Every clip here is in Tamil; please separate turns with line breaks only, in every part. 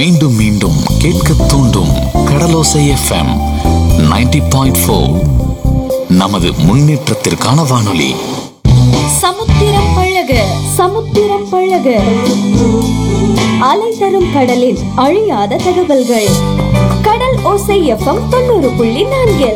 மீண்டும் மீண்டும் கேட்க தூண்டும் கடலோசை எஃப்எம் 90.4 பாயிண்ட் நமது முன்னேற்றத்திற்கான வானொலி
சமுத்திரம் பழக சமுத்திரம் பழக அலை தரும் கடலில் அழியாத தகவல்கள் கடல் ஓசை எஃப்எம் தொண்ணூறு புள்ளி நான்கில்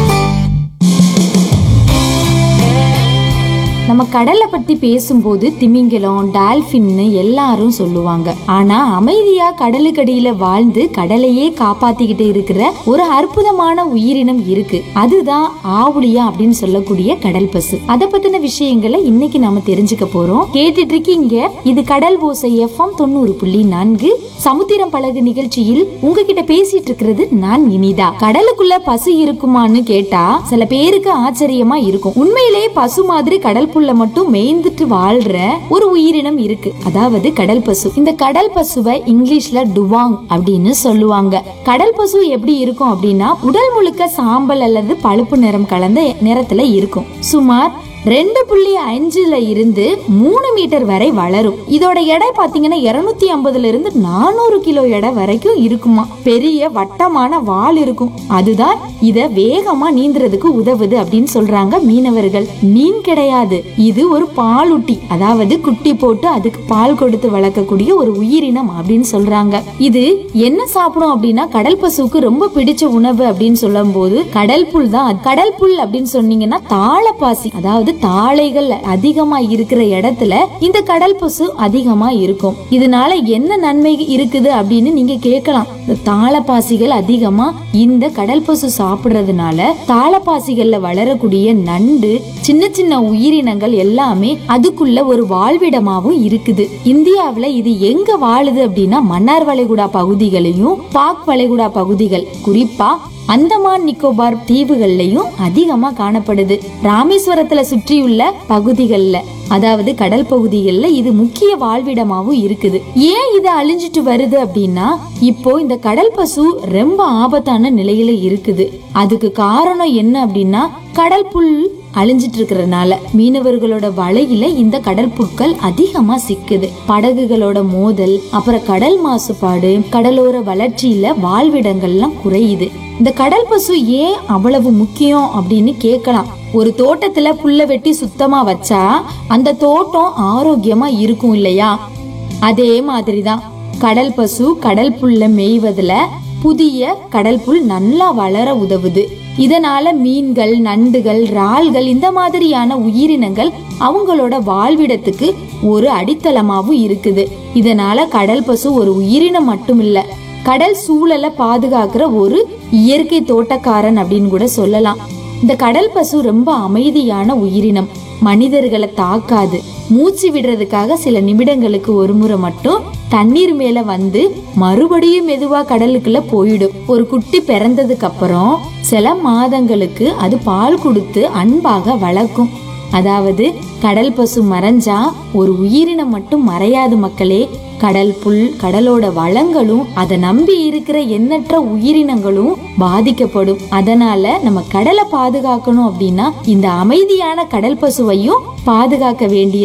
நம்ம கடலை பத்தி பேசும்போது திமிங்கலம் டால்பின்னு எல்லாரும் சொல்லுவாங்க ஆனா அமைதியா கடலுக்கடியில வாழ்ந்து கடலையே காப்பாத்திக்கிட்டு இருக்கிற ஒரு அற்புதமான உயிரினம் இருக்கு அதுதான் ஆவுளியா அப்படின்னு சொல்லக்கூடிய கடல் பசு அத பத்தின விஷயங்களை இன்னைக்கு நாம தெரிஞ்சுக்க போறோம் கேட்டுட்டு இருக்கீங்க இது கடல் ஓசை எஃப்எம் தொண்ணூறு புள்ளி நான்கு சமுத்திரம் பழகு நிகழ்ச்சியில் உங்ககிட்ட பேசிட்டு இருக்கிறது நான் இனிதா கடலுக்குள்ள பசு இருக்குமான்னு கேட்டா சில பேருக்கு ஆச்சரியமா இருக்கும் உண்மையிலேயே பசு மாதிரி கடல் புல்ல மட்டும் மேய்ந்துட்டு வாழ்ற ஒரு உயிரினம் இருக்கு அதாவது கடல் பசு இந்த கடல் பசுவை இங்கிலீஷ்ல டுவாங் அப்படின்னு சொல்லுவாங்க கடல் பசு எப்படி இருக்கும் அப்படின்னா உடல் முழுக்க சாம்பல் அல்லது பழுப்பு நிறம் கலந்த நிறத்துல இருக்கும் சுமார் ரெண்டு புள்ளி அஞ்சுல இருந்து மூணு மீட்டர் வரை வளரும் இதோட எடை பாத்தீங்கன்னா இருநூத்தி ஐம்பதுல இருந்து நானூறு கிலோ எடை வரைக்கும் இருக்குமா பெரிய வட்டமான வால் இருக்கும் அதுதான் இத வேகமா நீந்துறதுக்கு உதவுது அப்படின்னு சொல்றாங்க மீனவர்கள் மீன் கிடையாது இது ஒரு பாலூட்டி அதாவது குட்டி போட்டு அதுக்கு பால் கொடுத்து வளர்க்கக்கூடிய ஒரு உயிரினம் அப்படின்னு சொல்றாங்க இது என்ன சாப்பிடும் அப்படின்னா கடல் பசுவுக்கு ரொம்ப பிடிச்ச உணவு அப்படின்னு சொல்லும் போது கடல் புல் தான் அது. கடல் புல் அப்படின்னு சொன்னீங்கன்னா தாளப்பாசி அதாவது தாளைகள் அதிகமா இருக்கிற இடத்துல இந்த கடல் பசு அதிகமா இருக்கும் இதனால என்ன நன்மை இருக்குது அப்படின்னு நீங்க கேட்கலாம் இந்த தாளப்பாசிகள் அதிகமா இந்த கடல் பசு சாப்பிடுறதுனால தாளப்பாசிகள்ல வளரக்கூடிய நண்டு சின்ன சின்ன உயிரினங்கள் எல்லாமே அதுக்குள்ள ஒரு வாழ்விடமாவும் இருக்குது இந்தியாவுல இது எங்க வாழுது அப்படின்னா மன்னார் வளைகுடா பகுதிகளையும் பாக் வளைகுடா பகுதிகள் குறிப்பா அந்தமான் நிக்கோபார் தீவுகள்லயும் அதிகமா காணப்படுது ராமேஸ்வரத்துல சுற்றியுள்ள பகுதிகள்ல அதாவது கடல் பகுதிகள்ல இது முக்கிய வாழ்விடமாவும் இருக்குது ஏன் இது அழிஞ்சிட்டு வருது அப்படின்னா இப்போ இந்த கடல் பசு ரொம்ப ஆபத்தான நிலையில இருக்குது அதுக்கு காரணம் என்ன அப்படின்னா கடல் புல் அழிஞ்சிட்டு இருக்கிறதுனால மீனவர்களோட வலையில இந்த கடல் புற்கள் அதிகமா சிக்குது படகுகளோட மோதல் அப்புறம் கடல் மாசுபாடு கடலோர வளர்ச்சியில வாழ்விடங்கள்லாம் குறையுது இந்த கடல் பசு ஏன் அவ்வளவு முக்கியம் அப்படின்னு கேட்கலாம் ஒரு தோட்டத்துல புல்ல வெட்டி சுத்தமா வச்சா அந்த தோட்டம் ஆரோக்கியமா இருக்கும் இல்லையா அதே மாதிரிதான் கடல் பசு கடல் புல்ல மேய்வதுல புதிய கடல் புல் நல்லா வளர உதவுது இதனால மீன்கள் நண்டுகள் இறால்கள் இந்த மாதிரியான உயிரினங்கள் அவங்களோட வாழ்விடத்துக்கு ஒரு அடித்தளமாவும் இருக்குது இதனால கடல் பசு ஒரு உயிரினம் மட்டும் இல்ல கடல் சூழலை பாதுகாக்கிற ஒரு இயற்கை தோட்டக்காரன் அப்படின்னு கூட சொல்லலாம் இந்த கடல் பசு ரொம்ப அமைதியான உயிரினம் மனிதர்களை தாக்காது மூச்சு விடுறதுக்காக சில நிமிடங்களுக்கு ஒரு முறை மட்டும் தண்ணீர் மேல வந்து மறுபடியும் மெதுவா கடலுக்குள்ள போயிடும் ஒரு குட்டி பிறந்ததுக்கு அப்புறம் சில மாதங்களுக்கு அது பால் கொடுத்து அன்பாக வளர்க்கும் அதாவது கடல் பசு மறைஞ்சா ஒரு உயிரினம் மட்டும் மறையாது மக்களே கடல் புல் கடலோட வளங்களும் அதை நம்பி இருக்கிற எண்ணற்ற உயிரினங்களும் பாதிக்கப்படும் அதனால நம்ம கடலை பாதுகாக்கணும் அப்படின்னா இந்த அமைதியான கடல் பசுவையும் பாதுகாக்க வேண்டிய